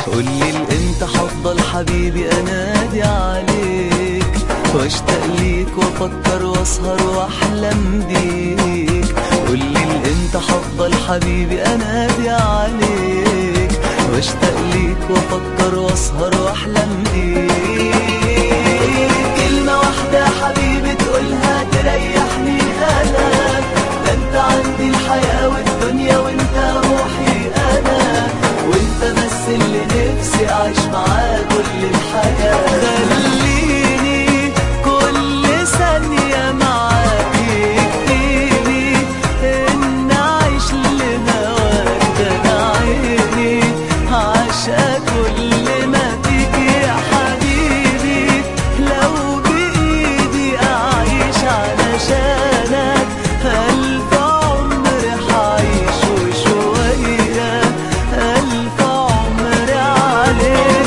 قولي الامتى هفضل حبيبي انادي عليك واشتاق ليك وافكر واسهر واحلم بيك قولي الامتى هفضل حبيبي انادي عليك واشتاق ليك وافكر واسهر واحلم بيك كلمة واحدة يا حبيبي تقولها تريحني انا ده انت عندي الحياة والدنيا وانت روحي انا وانت بس اللي نفسي اعيش معاه كل الحياة خليني كل ثانية معاك يكفيني ان اعيش لهواك ده انا عيني عاشقة كل ما فيك يا حبيبي لو بايدي اعيش علشانك الف عمر هعيش وشوية الف عمر عليك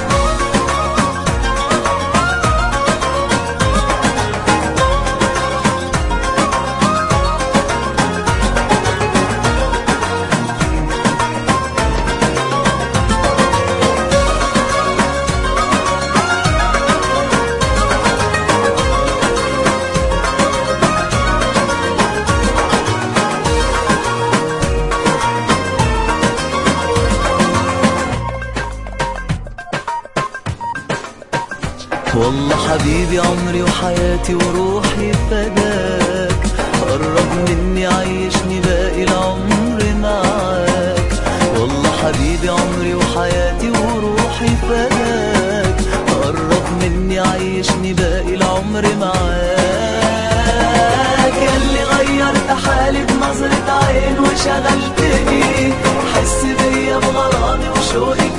والله حبيبي عمري وحياتي وروحي فداك قرب مني عيشني باقي العمر معاك والله حبيبي عمري وحياتي وروحي فداك قرب مني عيشني باقي العمر معاك ياللي غيرت حالي بنظرة عين وشغلتني حس بيا بغرامي وشوقي